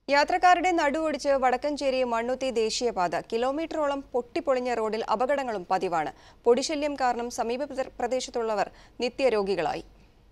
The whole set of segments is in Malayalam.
യാത്രക്കാരുടെ നടുവൊടിച്ച് വടക്കഞ്ചേരി മണ്ണുത്തി ദേശീയപാത കിലോമീറ്ററോളം പൊട്ടിപ്പൊളിഞ്ഞ റോഡിൽ അപകടങ്ങളും പതിവാണ് പൊടിശല്യം കാരണം സമീപ പ്രദേ- പ്രദേശത്തുള്ളവർ നിത്യരോഗികളായി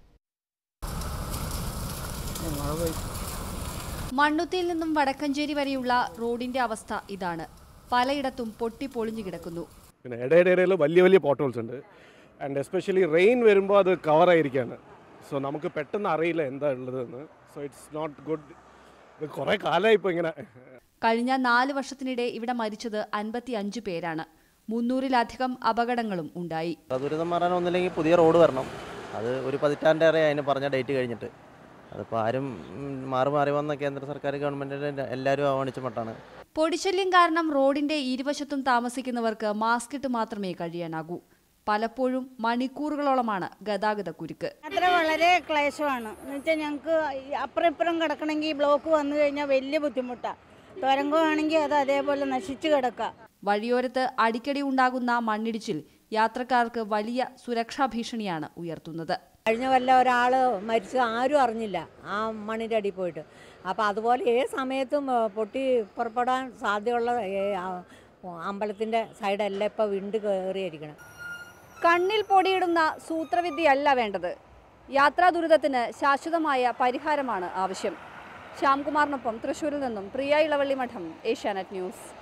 മണ്ണുത്തിയിൽ നിന്നും വടക്കഞ്ചേരി വരെയുള്ള റോഡിന്റെ അവസ്ഥ ഇതാണ് പലയിടത്തും പൊട്ടി പൊളിഞ്ഞു കിടക്കുന്നു പിന്നെ ഇടയിടയിൽ വലിയ വലിയ പോട്ടോൾസ് ഉണ്ട് ആൻഡ് എസ്പെഷ്യലി റെയിൻ വരുമ്പോൾ അത് കവറായിരിക്കുകയാണ് സോ നമുക്ക് പെട്ടെന്ന് അറിയില്ല എന്താ ഉള്ളതെന്ന് സോ ഇറ്റ്സ് നോട്ട് ഗുഡ് ഇത് കുറേ കാലമായി ഇപ്പോൾ ഇങ്ങനെ കഴിഞ്ഞ നാല് വർഷത്തിനിടെ ഇവിടെ മരിച്ചത് അൻപത്തി അഞ്ച് പേരാണ് മുന്നൂറിലധികം അപകടങ്ങളും ഉണ്ടായി ദുരിതം മാറാൻ ഒന്നില്ലെങ്കിൽ പുതിയ റോഡ് വരണം അത് ഒരു പതിറ്റാണ്ടേറെ അതിന് പറഞ്ഞ ഡേറ്റ് കഴിഞ്ഞിട്ട് അതിപ്പോൾ ആരും ഉം, മാറി മാറി വന്ന കേന്ദ്ര സർക്കാർ ഗവൺമെൻറ്റിൻ്റെ എല്ലാവരും അവഗണിച്ച മട്ടാണ് പൊടിശല്യം കാരണം റോഡിന്റെ ഇരുവശത്തും താമസിക്കുന്നവർക്ക് മാസ്ക് ഇട്ട് മാത്രമേ കഴിയാനാകൂ പലപ്പോഴും മണിക്കൂറുകളോളമാണ് ഗതാഗത കുരുക്ക് യാത്ര വളരെ ക്ലേശമാണ് എന്നുവെച്ചാൽ ഞങ്ങൾക്ക് അപ്പുറം ഇപ്പുറം കിടക്കണമെങ്കിൽ ബ്ലോക്ക് വന്നു കഴിഞ്ഞാൽ വലിയ ബുദ്ധിമുട്ടാണ് തുരങ്കമാണെങ്കിൽ അത് അതേപോലെ നശിച്ചു കിടക്കുക വഴിയോരത്ത് അടിക്കടി ഉണ്ടാകുന്ന മണ്ണിടിച്ചിൽ യാത്രക്കാർക്ക് വലിയ സുരക്ഷാ ഭീഷണിയാണ് ഉയർത്തുന്നത് കഴിഞ്ഞ കൊല്ലം ഒരാൾ മരിച്ചു ആരും അറിഞ്ഞില്ല ആ മണ്ണിൻ്റെ അടിയിൽ പോയിട്ട് അപ്പോൾ അതുപോലെ ഏത് സമയത്തും ഏ, പൊട്ടി പുറപ്പെടാൻ സാധ്യതയുള്ള ഏ, ആ, അമ്പലത്തിൻ്റെ സൈഡെല്ലാം ഇപ്പോൾ വിണ്ട് കയറിയിരിക്കണം കണ്ണിൽ പൊടിയിടുന്ന സൂത്രവിദ്യയല്ല വേണ്ടത് യാത്രാ ദുരിതത്തിന് ശാശ്വതമായ പരിഹാരമാണ് ആവശ്യം ശ്യാംകുമാറിനൊപ്പം തൃശൂരിൽ നിന്നും പ്രിയ ഇളവള്ളി മഠം ഏഷ്യാനെറ്റ് ന്യൂസ്